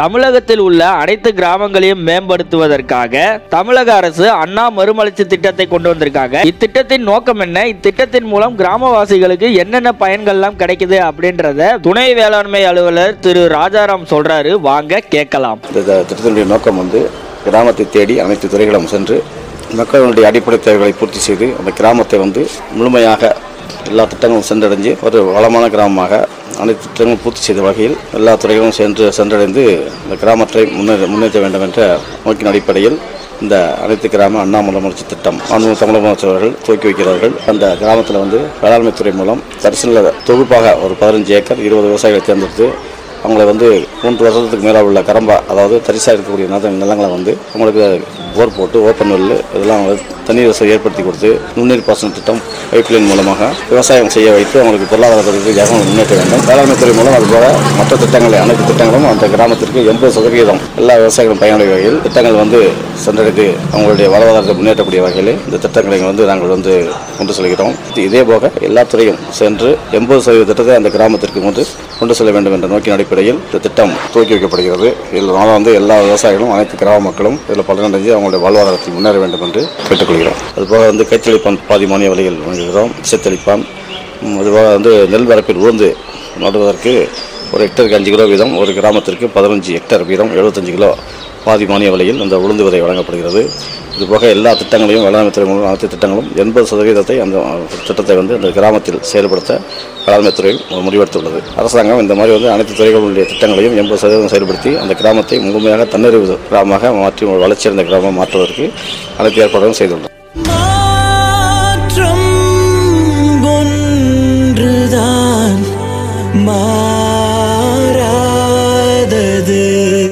தமிழகத்தில் உள்ள அனைத்து கிராமங்களையும் மேம்படுத்துவதற்காக தமிழக அரசு அண்ணா மறுமலர்ச்சி திட்டத்தை கொண்டு வந்திருக்காங்க இத்திட்டத்தின் நோக்கம் என்ன இத்திட்டத்தின் மூலம் கிராமவாசிகளுக்கு என்னென்ன பயன்கள்லாம் கிடைக்குது அப்படின்றத துணை வேளாண்மை அலுவலர் திரு ராஜாராம் சொல்றாரு வாங்க கேட்கலாம் இந்த த- திட்டத்தினுடைய நோக்கம் வந்து கிராமத்தை தேடி அனைத்து துறைகளும் சென்று மக்களுடைய அடிப்படை தேவைகளை பூர்த்தி செய்து அந்த கிராமத்தை வந்து முழுமையாக எல்லா திட்டங்களும் சென்றடைஞ்சு ஒரு வளமான கிராமமாக அனைத்து திட்டங்களும் பூர்த்தி செய்த வகையில் எல்லா துறைகளும் சென்று சென்றடைந்து இந்த கிராமத்தை முன்னே முன்னேற்ற வேண்டும் என்ற நோக்கின் அடிப்படையில் இந்த அனைத்து கிராம அண்ணாமலை முயற்சி திட்டம் மாண்பு தமிழக முதலமைச்சர்கள் துவக்கி வைக்கிறார்கள் அந்த கிராமத்தில் வந்து வேளாண்மை துறை மூலம் தரிசன தொகுப்பாக ஒரு பதினஞ்சு ஏக்கர் இருபது விவசாயிகளை தேர்ந்தெடுத்து அவங்களை வந்து மூன்று வருஷத்துக்கு மேலே உள்ள கரம்பா அதாவது தரிசாக இருக்கக்கூடிய நில நிலங்களை வந்து அவங்களுக்கு போர் போட்டு ஓப்பன் வெல் இதெல்லாம் வந்து தண்ணீர் வசதி ஏற்படுத்தி கொடுத்து நுண்ணீர் பாசன திட்டம் பைப்லைன் மூலமாக விவசாயம் செய்ய வைத்து அவங்களுக்கு பொருளாதார ரீதியாக முன்னேற்ற வேண்டும் வேளாண்மை துறை மூலம் அதுபோல மற்ற திட்டங்களை அனைத்து திட்டங்களும் அந்த கிராமத்திற்கு எண்பது சதவீதம் எல்லா விவசாயிகளும் பயனடைய வகையில் திட்டங்கள் வந்து சென்றடைந்து அவங்களுடைய வாழ்வாதாரத்தை முன்னேற்றக்கூடிய வகையில் இந்த திட்டங்களை வந்து நாங்கள் வந்து கொண்டு செல்கிறோம் இதே போக எல்லா துறையும் சென்று எண்பது சதவீத திட்டத்தை அந்த கிராமத்திற்கு வந்து கொண்டு செல்ல வேண்டும் என்ற நோக்கின் அடிப்படையில் இந்த திட்டம் துவக்கி வைக்கப்படுகிறது இதனால வந்து எல்லா விவசாயிகளும் அனைத்து கிராம மக்களும் இதில் பலனடைஞ்சு அவங்களுடைய வாழ்வாதாரத்தில் முன்னேற வேண்டும் என்று கேட்டுக்கொள்கிறோம் அதுபோக வந்து கைத்தளிப்பான் பாதி மானிய விலையில் வழங்குகிறோம் செத்தளிப்பான் ம், அதுபோக வந்து நெல் வரப்பில் உளுந்து நடுவதற்கு ஒரு ஹெக்டருக்கு அஞ்சு கிலோ வீதம் ஒரு கிராமத்திற்கு பதினஞ்சு ஹெக்டர் வீதம் எழுபத்தஞ்சு கிலோ பாதி மானிய விலையில் இந்த உளுந்து விதை வழங்கப்படுகிறது இதுபோக எல்லா திட்டங்களையும் வேளாண்மை துறை மூலம் அனைத்து திட்டங்களும் எண்பது சதவீதத்தை அந்த திட்டத்தை வந்து அந்த கிராமத்தில் செயல்படுத்த வேளாண்மை துறை முடிவெடுத்துள்ளது அரசாங்கம் இந்த மாதிரி வந்து அனைத்து துறைகளுடைய திட்டங்களையும் எண்பது சதவீதம் செயல்படுத்தி அந்த கிராமத்தை முழுமையாக தன்னிறைவு கிராமமாக மாற்றி ஒரு வளர்ச்சியடைந்த கிராமம் மாற்றுவதற்கு அனைத்து ஏற்பாடுகளும் செய்துள்ளது